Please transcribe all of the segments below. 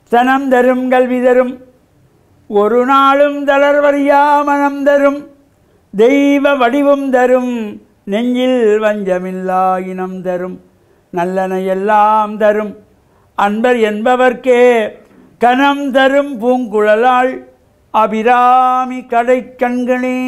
தனம் தரும் கல்வி தரும் ஒரு நாளும் தளர்வறியா மனம் தரும் தெய்வ வடிவம் தரும் நெஞ்சில் வஞ்சமில்லா இனம் தரும் நல்லன எல்லாம் தரும் அன்பர் என்பவர்க்கே கனம் தரும் பூங்குழலாள் அபிராமி கடை கண்களே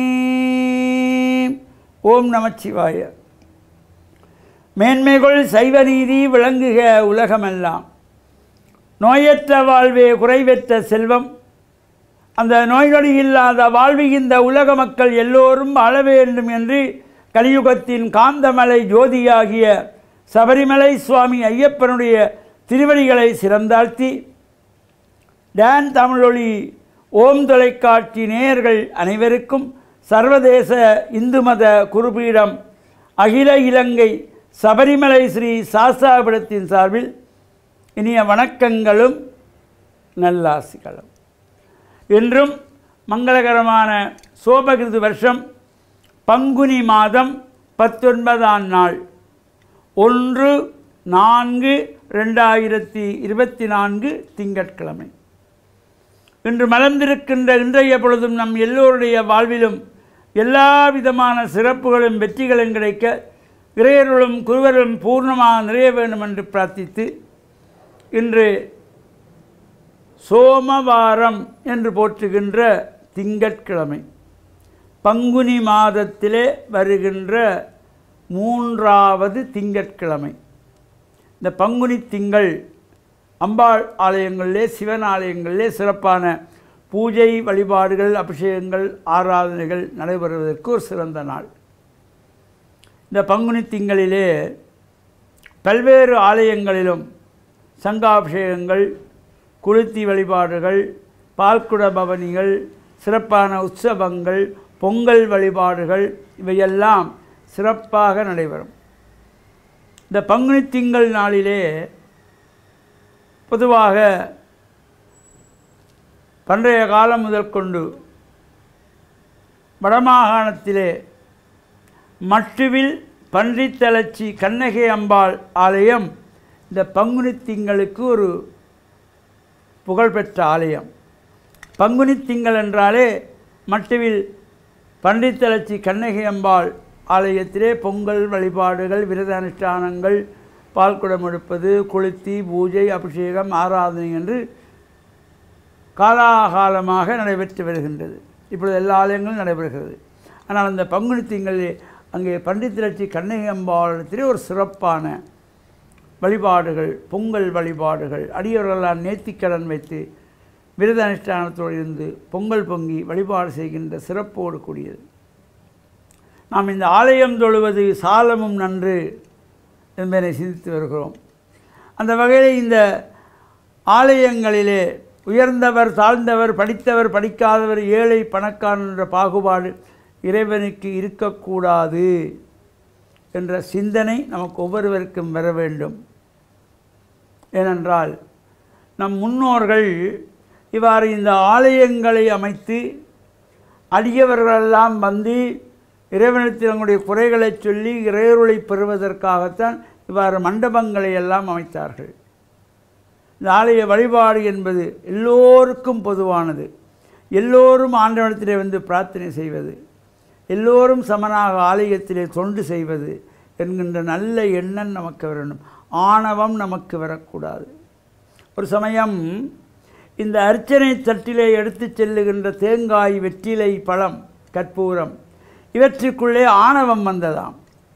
ஓம் நமச்சிவாய மேன்மைகள் சைவ நீதி விளங்குக உலகமெல்லாம் நோயற்ற வாழ்வே குறைவற்ற செல்வம் அந்த நோய்நொடி இல்லாத வாழ்வுகின்ற உலக மக்கள் எல்லோரும் வாழ வேண்டும் என்று கலியுகத்தின் காந்தமலை ஜோதியாகிய சபரிமலை சுவாமி ஐயப்பனுடைய திருவடிகளை சிறந்தாழ்த்தி டான் தமிழொலி ஓம் தொலைக்காட்சி நேயர்கள் அனைவருக்கும் சர்வதேச இந்து மத குருபீடம் அகில இலங்கை சபரிமலை ஸ்ரீ சாஸ்தாபிடத்தின் சார்பில் இனிய வணக்கங்களும் நல்லாசிகளும் இன்றும் மங்களகரமான சோபகிருது வருஷம் பங்குனி மாதம் பத்தொன்பதாம் நாள் ஒன்று நான்கு ரெண்டாயிரத்தி இருபத்தி நான்கு திங்கட்கிழமை இன்று மலர்ந்திருக்கின்ற இன்றைய பொழுதும் நம் எல்லோருடைய வாழ்விலும் எல்லா விதமான சிறப்புகளும் வெற்றிகளும் கிடைக்க இறையர்களும் குருவர்களும் பூர்ணமாக நிறைய வேண்டும் என்று பிரார்த்தித்து இன்று சோமவாரம் என்று போற்றுகின்ற திங்கட்கிழமை பங்குனி மாதத்திலே வருகின்ற மூன்றாவது திங்கட்கிழமை இந்த பங்குனி திங்கள் அம்பாள் ஆலயங்களிலே சிவன் ஆலயங்களிலே சிறப்பான பூஜை வழிபாடுகள் அபிஷேகங்கள் ஆராதனைகள் நடைபெறுவதற்கு ஒரு சிறந்த நாள் இந்த பங்குனி திங்களிலே பல்வேறு ஆலயங்களிலும் சங்காபிஷேகங்கள் குளிர்த்தி வழிபாடுகள் பால்குட பவனிகள் சிறப்பான உற்சவங்கள் பொங்கல் வழிபாடுகள் இவையெல்லாம் சிறப்பாக நடைபெறும் இந்த பங்குனி திங்கள் நாளிலே பொதுவாக பண்டைய காலம் முதல் கொண்டு வடமாகாணத்திலே மட்டுவில் பன்றித்தளச்சி கண்ணகை அம்பாள் ஆலயம் இந்த பங்குனி திங்களுக்கு ஒரு புகழ்பெற்ற ஆலயம் பங்குனி திங்கள் என்றாலே மட்டுவில் பண்டித்தளச்சி கண்ணகி அம்பாள் ஆலயத்திலே பொங்கல் வழிபாடுகள் விரத அனுஷ்டானங்கள் பால்குடம் எடுப்பது கொளுத்தி பூஜை அபிஷேகம் ஆராதனை என்று காலாகாலமாக நடைபெற்று வருகின்றது இப்பொழுது எல்லா ஆலயங்களும் நடைபெறுகிறது ஆனால் அந்த பங்குனி திங்களில் அங்கே பண்டித்திரட்சி கண்ணகி அம்பாளத்திலே ஒரு சிறப்பான வழிபாடுகள் பொங்கல் வழிபாடுகள் அடியவர்களால் நேர்த்திக்கடன் வைத்து விரத அனுஷ்டானத்தோடு இருந்து பொங்கல் பொங்கி வழிபாடு செய்கின்ற சிறப்போடு கூடியது நாம் இந்த ஆலயம் தொழுவது சாலமும் நன்று என்பதை சிந்தித்து வருகிறோம் அந்த வகையில் இந்த ஆலயங்களிலே உயர்ந்தவர் தாழ்ந்தவர் படித்தவர் படிக்காதவர் ஏழை பணக்காரன் என்ற பாகுபாடு இறைவனுக்கு இருக்கக்கூடாது என்ற சிந்தனை நமக்கு ஒவ்வொருவருக்கும் வர வேண்டும் ஏனென்றால் நம் முன்னோர்கள் இவ்வாறு இந்த ஆலயங்களை அமைத்து அடியவர்களெல்லாம் வந்து இறைவனத்தில் தங்களுடைய குறைகளை சொல்லி இறையருளை பெறுவதற்காகத்தான் இவ்வாறு மண்டபங்களை எல்லாம் அமைத்தார்கள் இந்த ஆலய வழிபாடு என்பது எல்லோருக்கும் பொதுவானது எல்லோரும் ஆண்டவனத்திலே வந்து பிரார்த்தனை செய்வது எல்லோரும் சமனாக ஆலயத்திலே தொண்டு செய்வது என்கின்ற நல்ல எண்ணம் நமக்கு வரணும் ஆணவம் நமக்கு வரக்கூடாது ஒரு சமயம் இந்த அர்ச்சனை தட்டிலே எடுத்துச் செல்லுகின்ற தேங்காய் வெற்றிலை பழம் கற்பூரம் இவற்றுக்குள்ளே ஆணவம் வந்ததாம்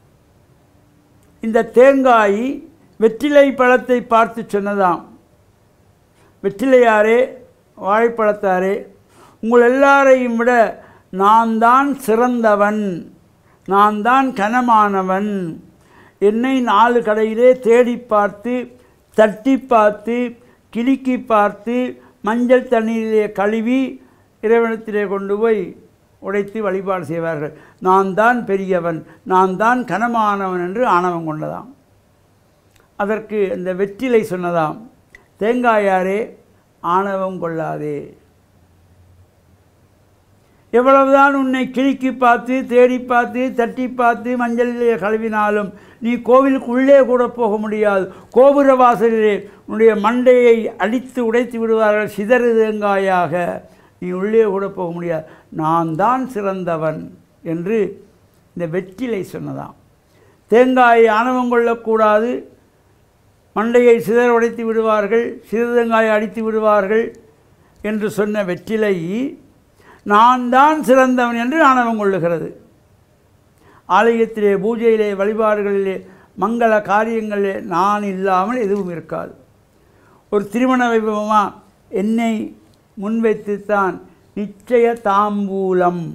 இந்த தேங்காய் வெற்றிலை பழத்தை பார்த்து சொன்னதாம் வெற்றிலையாரே வாழைப்பழத்தாரே உங்கள் எல்லாரையும் விட நான் தான் சிறந்தவன் நான் தான் கனமானவன் என்னை நாலு கடையிலே தேடி பார்த்து தட்டி பார்த்து கிலுக்கி பார்த்து மஞ்சள் தண்ணீரிலே கழுவி இறைவனத்திலே கொண்டு போய் உடைத்து வழிபாடு செய்வார்கள் நான் தான் பெரியவன் நான் தான் கனமானவன் என்று ஆணவம் கொண்டதாம் அதற்கு அந்த வெற்றிலை சொன்னதாம் தேங்காயாரே ஆணவம் கொள்ளாதே எவ்வளவுதான் உன்னை கிறுக்கி பார்த்து தேடி பார்த்து தட்டி பார்த்து மஞ்சளிலே கழுவினாலும் நீ கோவிலுக்கு உள்ளே கூட போக முடியாது கோபுர வாசலிலே உன்னுடைய மண்டையை அடித்து உடைத்து விடுவார்கள் சிதறு தேங்காயாக நீ உள்ளே கூட போக முடியாது நான் தான் சிறந்தவன் என்று இந்த வெற்றிலை சொன்னதாம் தேங்காயை ஆணவம் கொள்ளக்கூடாது மண்டையை சிதற உடைத்து விடுவார்கள் சிறுதங்காயை அடித்து விடுவார்கள் என்று சொன்ன வெற்றிலை நான் தான் சிறந்தவன் என்று ஆணவம் கொள்ளுகிறது ஆலயத்திலே பூஜையிலே வழிபாடுகளிலே மங்கள காரியங்களிலே நான் இல்லாமல் எதுவும் இருக்காது ஒரு திருமண வைபவமாக என்னை முன்வைத்துத்தான் நிச்சய தாம்பூலம்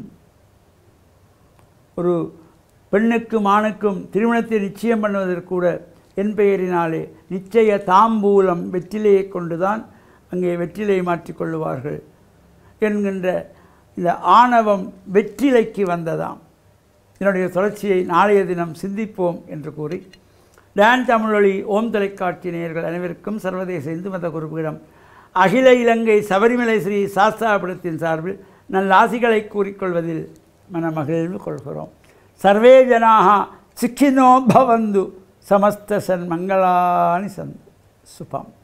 ஒரு பெண்ணுக்கும் ஆணுக்கும் திருமணத்தை நிச்சயம் பண்ணுவதற்கு கூட என் பெயரினாலே நிச்சய தாம்பூலம் வெற்றிலையை கொண்டுதான் அங்கே வெற்றிலையை மாற்றிக்கொள்ளுவார்கள் என்கின்ற இந்த ஆணவம் வெற்றிலைக்கு வந்ததாம் இதனுடைய தொடர்ச்சியை நாளைய தினம் சிந்திப்போம் என்று கூறி டான் தமிழொலி ஓம் தொலைக்காட்சி நேயர்கள் அனைவருக்கும் சர்வதேச இந்து மத குருப்பிடம் அகில இலங்கை சபரிமலை ஸ்ரீ சாஸ்தாபுரத்தின் சார்பில் நல்ல ஆசிகளை கூறிக்கொள்வதில் மனமகிழ்வு கொள்கிறோம் சர்வே ஜனாக சிக்கினோ பவந்து சமஸ்த சன்மங்களானி சந்து சுபம்